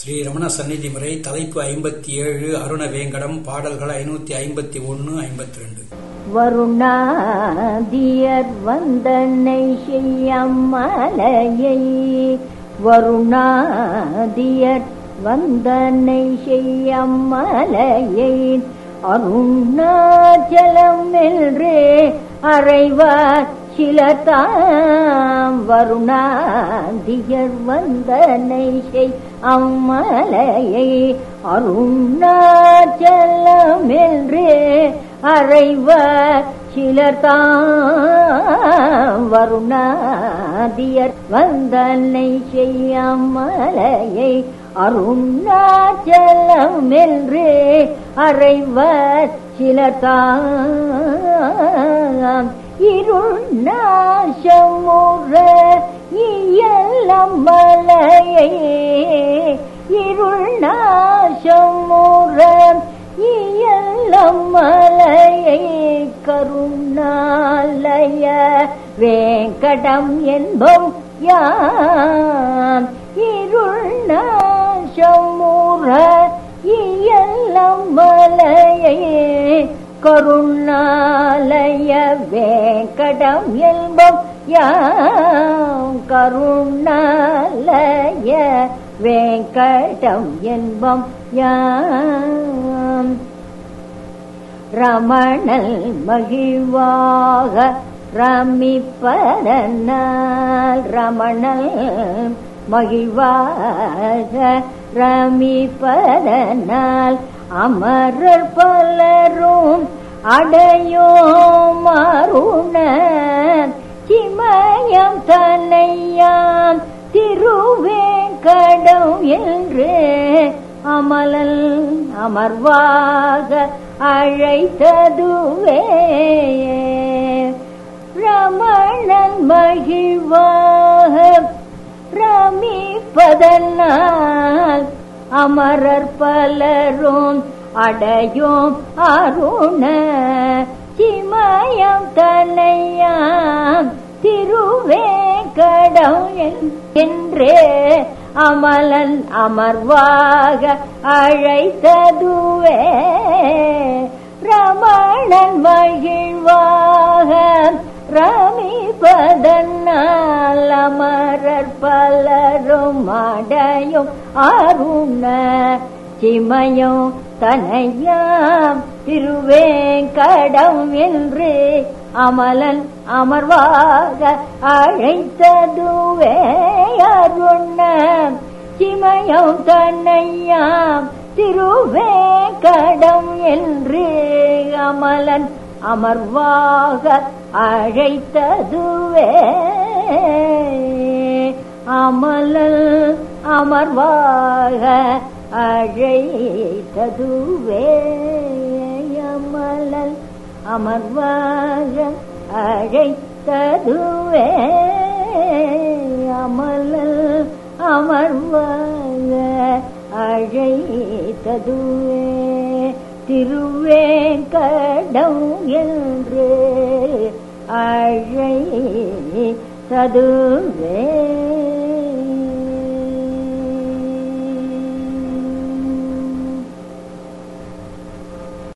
ஸ்ரீ ரமண சந்நிதி முறை தலைப்பு ஐம்பத்தி ஏழு அருண வேங்கடம் பாடல்கள் ஐநூத்தி ஐம்பத்தி ஒன்னு ஐம்பத்தி ரெண்டு வருணாதியர் வந்தனை செய்யம்மலையை வருணாதியர் வந்தனை செய்யம்மலையை அருணாச்சலம் என்றே அறைவார் சிலதாம் வருணாதியர் வந்தனை செய் அம்மலையை அருணாச்சலம் என்றே அறைவர் சிலர்தாம் வருணாதியர் வந்தனை செய்யாமலையை அருணாச்சலம் என்று அறைவர் சிலர்தாம் இருள் நாசமுற இயலம்பலையை இருள் நாசமுற இயலம்மலையை கருணாலய வேங்கடம் என்பம் யாம் இருள் நாசமுற இயலம்மலையை கருணாலய வேங்கடம் என்பம் யாம் கருணாலய வேங்கடம் என்பம் யாம் ரமணல் மகிழ்வாக ரமிப்பதனால் ரமணல் மகிழ்வாக ரமிப்பதனால் அமரர் பலரும் அடையோம் அருண சிமயம் தன்னையாம் திருவேங்கடம் என்று அமலல் அமர்வாக அழைத்ததுவே ரமணன் மகிழ்வாக ரமிப்பதனால் அமரர் பலரும் அடையோம் அருண சிமயம் தன்னையாம் திருவேங்கடம் என்றே அமலன் அமர்வாக அழைத்ததுவே ரமணன் மகிழ்வாக ரமிபதனால் அமரர் பலரும் அடையும் அருண சிமயம் தனையாம் திருவேங்கடம் என்று அமலன் அமர்வாக அழைத்ததுவே அருண சிமயம் தன்னையாம் திருவேங்கடம் என்று அமலன் அமர்வாக அழைத்ததுவே அமலல் அமர்வாக அழைத்ததுவே அமலல் அமர்வாக அழைத்ததுவே அமலல் அமர்வாக அழைத்ததுவே திருவேங்கடம் என்று அழை ததுவே